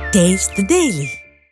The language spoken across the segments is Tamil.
Taste the Daily.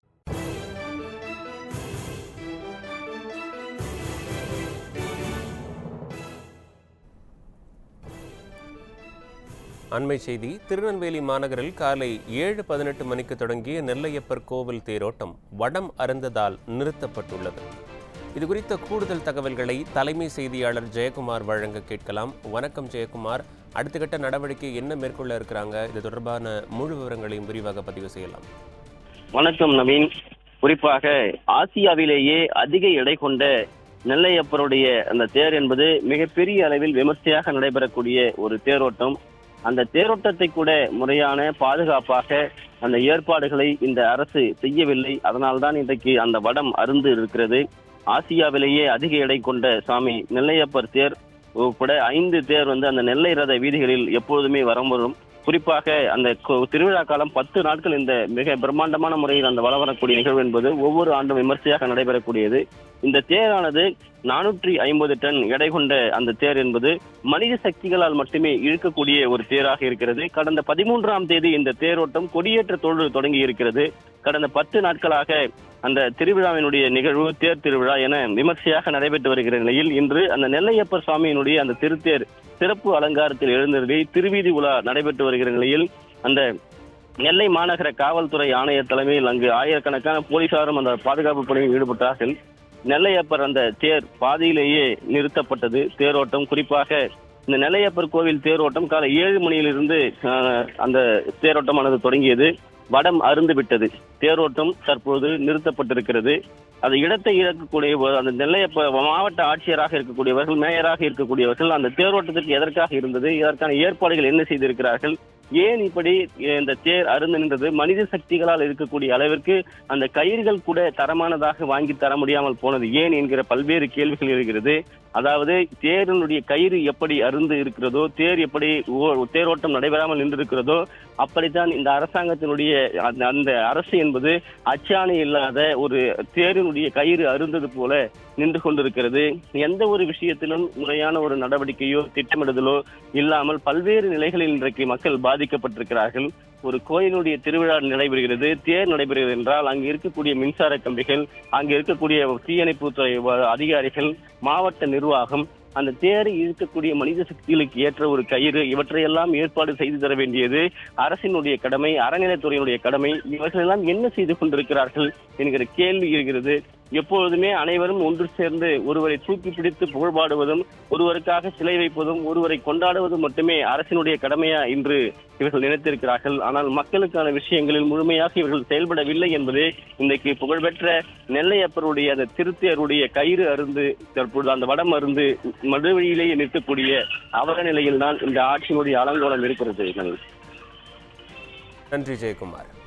அண்மை செய்தி திருநெல்வேலி மாநகரில் காலை ஏழு பதினெட்டு மணிக்கு தொடங்கிய நெல்லையப்பர் கோவில் தேரோட்டம் வடம் அருந்ததால் நிறுத்தப்பட்டுள்ளது இது குறித்த கூடுதல் தகவல்களை தலைமை செய்தியாளர் ஜெயக்குமார் வழங்க கேட்கலாம் வணக்கம் ஜெயக்குமார் அடுத்த கட்ட நடவடிக்கை என்ன மேற்கொள்ள இருக்கிறாங்க இது தொடர்பான முழு விவரங்களையும் விரிவாக பதிவு செய்யலாம் வணக்கம் நவீன் குறிப்பாக ஆசியாவிலேயே அதிக எடை கொண்ட நெல்லையப்பருடைய அந்த தேர் என்பது மிகப்பெரிய அளவில் விமர்சையாக நடைபெறக்கூடிய ஒரு தேரோட்டம் அந்த தேரோட்டத்தை கூட முறையான பாதுகாப்பாக அந்த ஏற்பாடுகளை இந்த அரசு செய்யவில்லை அதனால்தான் இன்றைக்கு அந்த வடம் அருந்து இருக்கிறது ஆசியாவிலேயே அதிக எடை கொண்ட சாமி நெல்லையப்பர் தேர் உட்பட ஐந்து தேர் வந்து அந்த நெல்லை ரத வீதிகளில் எப்பொழுதுமே வரம் வரும் குறிப்பாக அந்த கொ- திருவிழா காலம் பத்து நாட்கள் இந்த மிக பிரம்மாண்டமான முறையில் அந்த வலம் வரக்கூடிய நிகழ்வு என்பது ஒவ்வொரு ஆண்டும் விமர்சையாக நடைபெறக்கூடியது இந்த தேரானது நானூற்றி ஐம்பது டன் எடை கொண்ட அந்த தேர் என்பது மனித சக்திகளால் மட்டுமே இழுக்கக்கூடிய ஒரு தேராக இருக்கிறது கடந்த பதிமூன்றாம் தேதி இந்த தேரோட்டம் கொடியேற்றத்தோடு தொடங்கி இருக்கிறது கடந்த பத்து நாட்களாக அந்த திருவிழாவினுடைய நிகழ்வு தேர் திருவிழா என விமர்சையாக நடைபெற்று வருகிற நிலையில் இன்று அந்த நெல்லையப்பர் சுவாமியினுடைய அந்த திருத்தேர் சிறப்பு அலங்காரத்தில் எழுந்தருளி திருவீதி உலா நடைபெற்று வருகிற நிலையில் அந்த நெல்லை மாநகர காவல்துறை ஆணையர் தலைமையில் அங்கு ஆயிரக்கணக்கான போலீசாரும் அந்த பாதுகாப்பு பணியில் ஈடுபட்டார்கள் நெல்லையப்பர் அந்த தேர் பாதியிலேயே நிறுத்தப்பட்டது தேரோட்டம் குறிப்பாக இந்த நெல்லையப்பர் கோவில் தேரோட்டம் காலை ஏழு மணியிலிருந்து ஆஹ், அந்த தேரோட்டமானது தொடங்கியது வடம் அருந்து விட்டது தேரோட்டம் தற்போது நிறுத்தப்பட்டிருக்கிறது அந்த இடத்தை இழக்கக்கூடிய அந்த நெல்லையப்ப மாவட்ட ஆட்சியராக இருக்கக்கூடியவர்கள் மேயராக இருக்கக்கூடியவர்கள் அந்த தேரோட்டத்திற்கு எதற்காக இருந்தது இதற்கான ஏற்பாடுகள் என்ன செய்திருக்கிறார்கள் ஏன் இப்படி இந்த தேர் அருந்து நின்றது மனித சக்திகளால் இருக்கக்கூடிய அளவிற்கு அந்த கயிறுகள் கூட தரமானதாக வாங்கி தர முடியாமல் போனது ஏன் என்கிற பல்வேறு கேள்விகள் இருக்கிறது அதாவது தேரினுடைய கயிறு எப்படி அருந்து இருக்கிறதோ தேர் எப்படி ஓ- தேரோட்டம் நடைபெறாமல் நின்றிருக்கிறதோ அப்படித்தான் இந்த அரசாங்கத்தினுடைய அந்த அந்த அரசு என்பது அச்சாணி இல்லாத ஒரு தேரினுடைய கயிறு அருந்தது போல நின்று கொண்டிருக்கிறது எந்த ஒரு விஷயத்திலும் முறையான ஒரு நடவடிக்கையோ திட்டமிடுதலோ இல்லாமல் பல்வேறு நிலைகளில் இன்றைக்கு மக்கள் பாதிக்கப்பட்டிருக்கிறார்கள் ஒரு கோயிலுடைய திருவிழா நடைபெறுகிறது தேர் நடைபெறுகிறது என்றால் அங்கு இருக்கக்கூடிய மின்சார கம்பிகள் அங்கு இருக்கக்கூடிய தீயணைப்புத்துறை வ- அதிகாரிகள் மாவட்ட நிர்வாகம் அந்த தேரை இழுக்கக்கூடிய மனித சக்திகளுக்கு ஏற்ற ஒரு கயிறு இவற்றையெல்லாம் ஏற்பாடு செய்து தர வேண்டியது அரசினுடைய கடமை அறநிலைத்துறையினுடைய கடமை இவர்கள் எல்லாம் என்ன செய்து கொண்டிருக்கிறார்கள் என்கிற கேள்வி இருக்கிறது எப்பொழுதுமே அனைவரும் ஒன்று சேர்ந்து ஒருவரை தூக்கி பிடித்து புகழ்பாடுவதும் ஒருவருக்காக சிலை வைப்பதும் ஒருவரை கொண்டாடுவதும் மட்டுமே அரசினுடைய கடமையா என்று இவர்கள் நினைத்திருக்கிறார்கள் ஆனால் மக்களுக்கான விஷயங்களில் முழுமையாக இவர்கள் செயல்படவில்லை என்பதே இன்றைக்கு புகழ்பெற்ற நெல்லையப்பருடைய அந்த திருத்தேருடைய கயிறு அருந்து தற்பொழுது அந்த வடம் அருந்து மறுவழியிலேயே நிற்கக்கூடிய அவல நிலையில்தான் இந்த ஆட்சியினுடைய அலங்கோலம் இருக்கிறது நன்றி ஜெயக்குமார்